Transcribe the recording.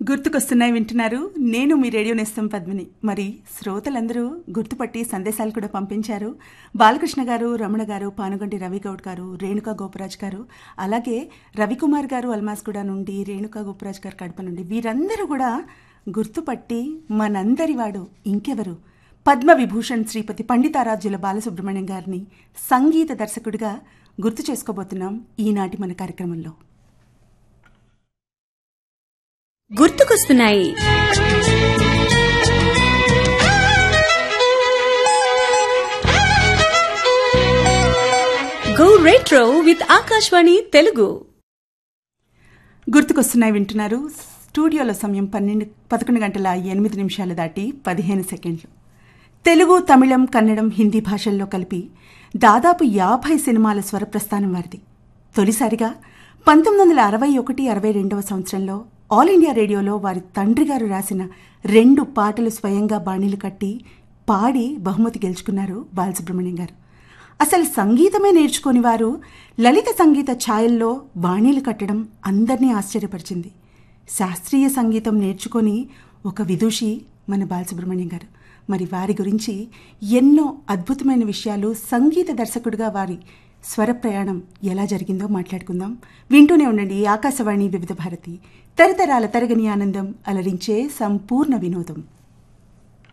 గుర్తుకొస్తున్నాయి వింటున్నారు నేను మీ రేడియో నేస్తం పద్మిని మరి శ్రోతలందరూ గుర్తుపట్టి సందేశాలు కూడా పంపించారు బాలకృష్ణ గారు రమణ గారు పానుగంటి రవిగౌడ్ గారు రేణుకా గోపరాజ్ గారు అలాగే రవికుమార్ గారు అల్మాస్గూడ నుండి రేణుకా గోపరాజ్ గారు కడప నుండి వీరందరూ కూడా గుర్తుపట్టి మనందరి వాడు ఇంకెవరు పద్మ విభూషణ్ శ్రీపతి పండితారాజ్యుల బాలసుబ్రహ్మణ్యం గారిని సంగీత దర్శకుడిగా గుర్తు చేసుకోబోతున్నాం ఈనాటి మన కార్యక్రమంలో గుర్తుకొస్తున్నాయి go retro with Akashvani Telugu గుర్తుకొస్తున్నాయి వింటున్నారు స్టూడియోలో సమయం పన్నెండు పదకొండు గంటల ఎనిమిది నిమిషాలు దాటి పదిహేను సెకండ్లు తెలుగు తమిళం కన్నడం హిందీ భాషల్లో కలిపి దాదాపు యాభై సినిమాల స్వరప్రస్థానం వారిది తొలిసారిగా పంతొమ్మిది వందల అరవై ఒకటి అరవై రెండవ సంవత్సరంలో ఆల్ ఇండియా రేడియోలో వారి తండ్రి గారు రాసిన రెండు పాటలు స్వయంగా బాణీలు కట్టి పాడి బహుమతి గెలుచుకున్నారు బాలసుబ్రహ్మణ్యం గారు అసలు సంగీతమే నేర్చుకుని వారు లలిత సంగీత ఛాయల్లో బాణీలు కట్టడం అందరినీ ఆశ్చర్యపరిచింది శాస్త్రీయ సంగీతం నేర్చుకొని ఒక విదూషి మన బాలసుబ్రహ్మణ్యం గారు మరి వారి గురించి ఎన్నో అద్భుతమైన విషయాలు సంగీత దర్శకుడిగా వారి స్వర ప్రయాణం ఎలా జరిగిందో మాట్లాడుకుందాం వింటూనే ఉండండి ఆకాశవాణి వివిధ భారతి తరతరాల తరగని ఆనందం అలరించే సంపూర్ణ వినోదం